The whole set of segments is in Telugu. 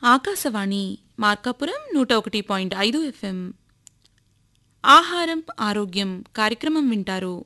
ఆకాశవాణి మార్కాపురం నూట ఒకటి పాయింట్ ఐదు ఎఫ్ఎం ఆహారం ఆరోగ్యం కార్యక్రమం వింటారు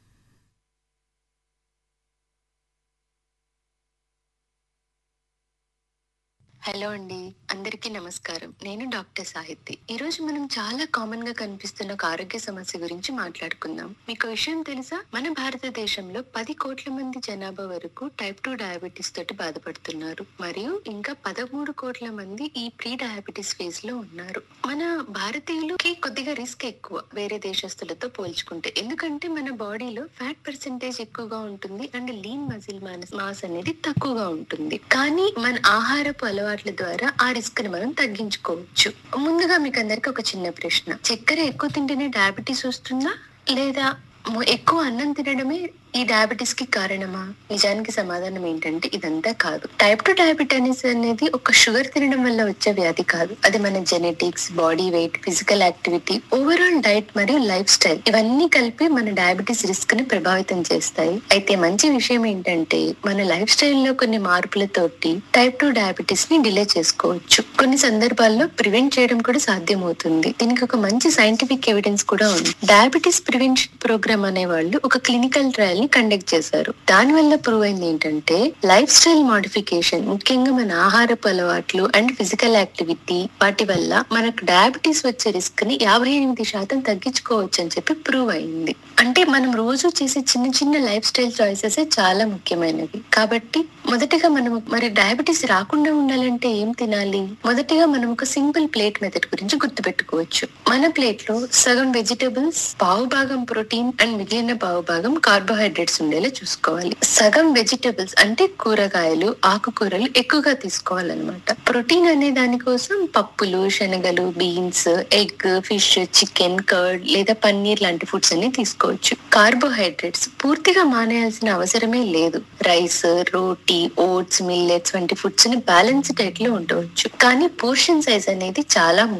హలో అండి అందరికీ నమస్కారం నేను డాక్టర్ సాహిత్య ఈ రోజు మనం చాలా కామన్ గా కనిపిస్తున్న ఒక ఆరోగ్య సమస్య గురించి మాట్లాడుకుందాం మీకు విషయం తెలుసా మన భారతదేశంలో పది కోట్ల మంది జనాభా వరకు టైప్ టూ డయాబెటీస్ తోటి బాధపడుతున్నారు మరియు ఇంకా పదమూడు కోట్ల మంది ఈ ప్రీ డయాబెటీస్ ఫేజ్ లో ఉన్నారు మన భారతీయులకి కొద్దిగా రిస్క్ ఎక్కువ వేరే దేశస్తులతో పోల్చుకుంటే ఎందుకంటే మన బాడీలో ఫ్యాట్ పర్సెంటేజ్ ఎక్కువగా ఉంటుంది అండ్ లీన్ మజిల్ మాస్ అనేది తక్కువగా ఉంటుంది కానీ మన ఆహారపు అలవాట్ల ద్వారా ఆ రిస్క్ ని మనం తగ్గించుకోవచ్చు ముందుగా మీకు అందరికి ఒక చిన్న ప్రశ్న చక్కెర ఎక్కువ తింటేనే డయాబెటీస్ వస్తుందా లేదా మొ- ఎక్కువ అన్నం తినడమే ఈ డయాబెటీస్ కి కారణమా నిజానికి సమాధానం ఏంటంటే ఇదంతా కాదు టైప్ టూ డయాబెటీస్ అనేది ఒక షుగర్ తినడం వల్ల వచ్చే వ్యాధి కాదు అది మన genetics body weight physical activity overall diet మరియు లైఫ్ స్టైల్ ఇవన్నీ కలిపి మన డయాబెటీస్ రిస్క్ ని ప్రభావితం చేస్తాయి అయితే మంచి విషయం ఏంటంటే మన లైఫ్ స్టైల్ లో కొన్ని మార్పులతోటి టైప్ టూ డయాబెటీస్ ని డిలే చేసుకోవచ్చు కొన్ని సందర్భాల్లో ప్రివెంట్ చేయడం కూడా సాధ్యమవుతుంది దీనికి ఒక మంచి సైంటిఫిక్ ఎవిడెన్స్ కూడా ఉంది డయాబెటీస్ ప్రివెన్షన్ ప్రోగ్రామ్ అనే వాళ్ళు ఒక క్లినికల్ ట్రయల్ ని కండక్ట్ చేశారు దాని వల్ల ప్రూవ్ అయింది ఏంటంటే లైఫ్ స్టైల్ మోడిఫికేషన్ ముఖ్యంగా మన ఆహారపు అలవాట్లు అండ్ ఫిజికల్ యాక్టివిటీ వాటి వల్ల మనకు డయాబెటీస్ వచ్చే రిస్క్ ని యాభై ఎనిమిది శాతం తగ్గించుకోవచ్చు అని చెప్పి ప్రూవ్ అయింది అంటే మనం రోజు చేసే చిన్న చిన్న లైఫ్ స్టైల్ చాయిసెస్ చాలా ముఖ్యమైనవి కాబట్టి మొదటిగా మనం మరి డయాబెటీస్ రాకుండా ఉండాలంటే ఏం తినాలి మొదటిగా మనం ఒక సింపుల్ ప్లేట్ మెథడ్ గురించి గుర్తుపెట్టుకోవచ్చు మన ప్లేట్ లో సగం వెజిటబుల్స్ పావు భాగం ప్రోటీన్ అండ్ మిగిలిన పావు భాగం కార్బోహైడ్రేట్స్ ఉండేలా చూసుకోవాలి సగం వెజిటబుల్స్ అంటే కూరగాయలు ఆకుకూరలు ఎక్కువగా తీసుకోవాలన్నమాట ప్రోటీన్ అనే దానికోసం పప్పులు శనగలు beans egg fish chicken curd లేదా పన్నీర్ లాంటి ఫుడ్స్ అన్ని తీసుకోవచ్చు కార్బోహైడ్రేట్స్ పూర్తిగా మానేయాల్సిన అవసరమే లేదు రైస్ రోటీ ఓట్స్ మిల్లెట్స్ వంటి ఫుడ్స్ ని బ్యాలెన్స్ డైట్ లో ఉండవచ్చు కానీ పోర్షన్ సైజ్ అనేది చాలా ముఖ్యం